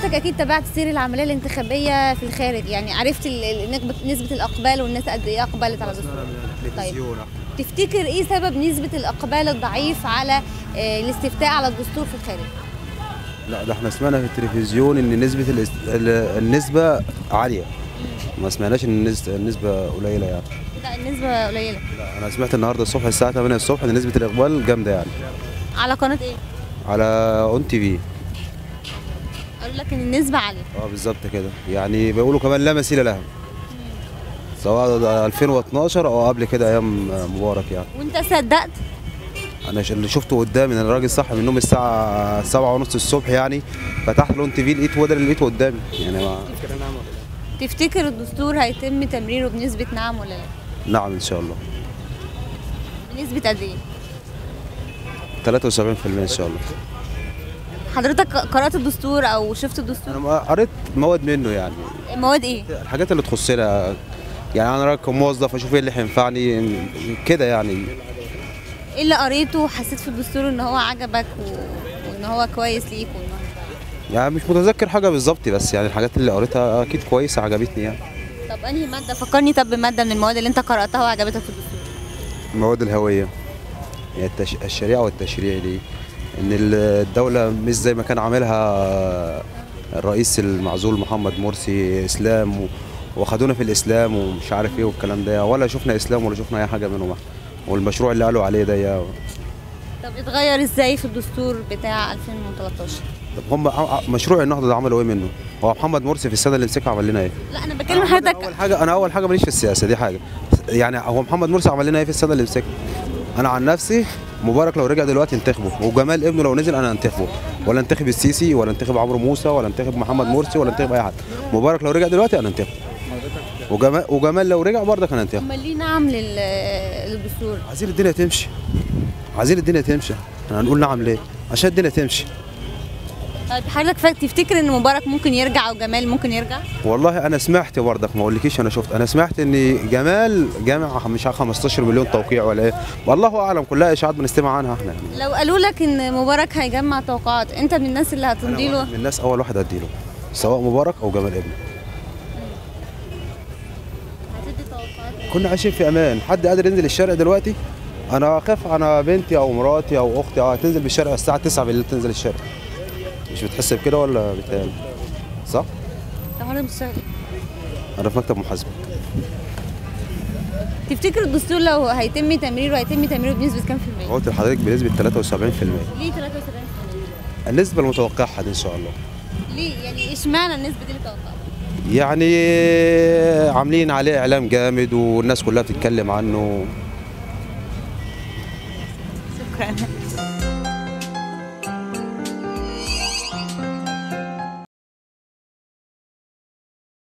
حضرتك اكيد تابعت سير العمليه الانتخابيه في الخارج يعني عرفت ال- ال- نسبة- نسبه الاقبال والناس قد ايه اقبلت على الدستور طيب تفتكر ايه سبب نسبه الاقبال الضعيف على آه، الاستفتاء على الدستور في الخارج لا ده احنا سمعنا في التلفزيون ان نسبه الاست... ال- النسبه عاليه ما سمعناش ان النس- النسبه قليله يعني لا النسبه قليله لا انا سمعت النهارده الصبح الساعه 8 الصبح ان نسبه الاقبال جامده يعني على قناه ايه على اون تي في قالوا لك ان النسبه عاليه اه بالظبط كده يعني بيقولوا كمان لا مثيل لها سواء ده 2012 او قبل كده ايام مبارك يعني وانت صدقت انا ش- اللي شفته قدامي ان الراجل صح من النوم الساعه 7 ونص الصبح يعني فتحت الاون تي في لقيت هو ده اللي لقيته قدامي يعني ما... تفتكر الدستور هيتم تمريره بنسبه نعم ولا لا نعم ان شاء الله بنسبه قد ايه 73% ان شاء الله حضرتك قرات الدستور او شفت الدستور انا ما- قريت مواد منه يعني مواد ايه الحاجات اللي تخصنا يعني انا راجل كموظف اشوف ايه اللي هينفعني كده يعني ايه اللي قريته وحسيت في الدستور ان هو عجبك و... وان هو كويس ليك وإنه- يعني مش متذكر حاجه بالظبط بس يعني الحاجات اللي قريتها اكيد كويسه عجبتني يعني طب انهي ماده فكرني طب بماده من المواد اللي انت قراتها وعجبتك في الدستور مواد الهويه يعني التش... الشريعه والتشريع دي ان الدوله مش زي ما كان عاملها الرئيس المعزول محمد مرسي اسلام و... وخدونا في الاسلام ومش عارف ايه والكلام ده ولا شفنا اسلام ولا شفنا اي حاجه منهم والمشروع اللي قالوا عليه ده يا طب اتغير ازاي في الدستور بتاع 2013 طب هم ع- مشروع النهضه ده عملوا ايه منه؟ هو محمد مرسي في السنه اللي مسكها عمل لنا ايه؟ لا انا بكلم اول حضرتك حاجه انا اول حاجه ماليش في السياسه دي حاجه يعني هو محمد مرسي عمل لنا ايه في السنه اللي مسكها؟ انا عن نفسي مبارك لو رجع دلوقتي انتخبه وجمال ابنه لو نزل انا انتخبه ولا انتخب السيسي ولا انتخب عمرو موسى ولا انتخب محمد مرسي ولا انتخب اي حد مبارك لو رجع دلوقتي انا انتخبه وجمال وجمال لو رجع برضك انا انتخبه امال ليه نعم لل... للدستور عايزين الدنيا تمشي عايزين الدنيا تمشي احنا هنقول نعم ليه؟ عشان الدنيا تمشي طيب حضرتك فاك تفتكر ان مبارك ممكن يرجع او جمال ممكن يرجع والله انا سمعت برضك ما اقولكيش انا شفت انا سمعت ان جمال جامع مش عارف 15 مليون توقيع ولا ايه والله اعلم كلها اشاعات بنستمع عنها احنا يعني لو قالوا لك ان مبارك هيجمع توقعات انت من الناس اللي هتمضي له من الناس اول واحد هديله سواء مبارك او جمال ابنه هتدي توقعات كنا عايشين في امان حد قادر ينزل الشارع دلوقتي انا اخاف على بنتي او مراتي او اختي اه تنزل بالشارع الساعه 9 بالليل تنزل الشارع مش بتحس بكده ولا بتهيألي صح طب حضرتك بتشتغل انا في مكتب محاسبه تفتكر الدستور لو هيتم تمريره هيتم تمريره بنسبه كام في المية؟ قلت لحضرتك بنسبه 73% ليه 73%؟ النسبه المتوقعه دي ان شاء الله ليه يعني اشمعنى النسبه دي اللي توقعتها؟ يعني عاملين عليه اعلام جامد والناس كلها بتتكلم عنه شكرا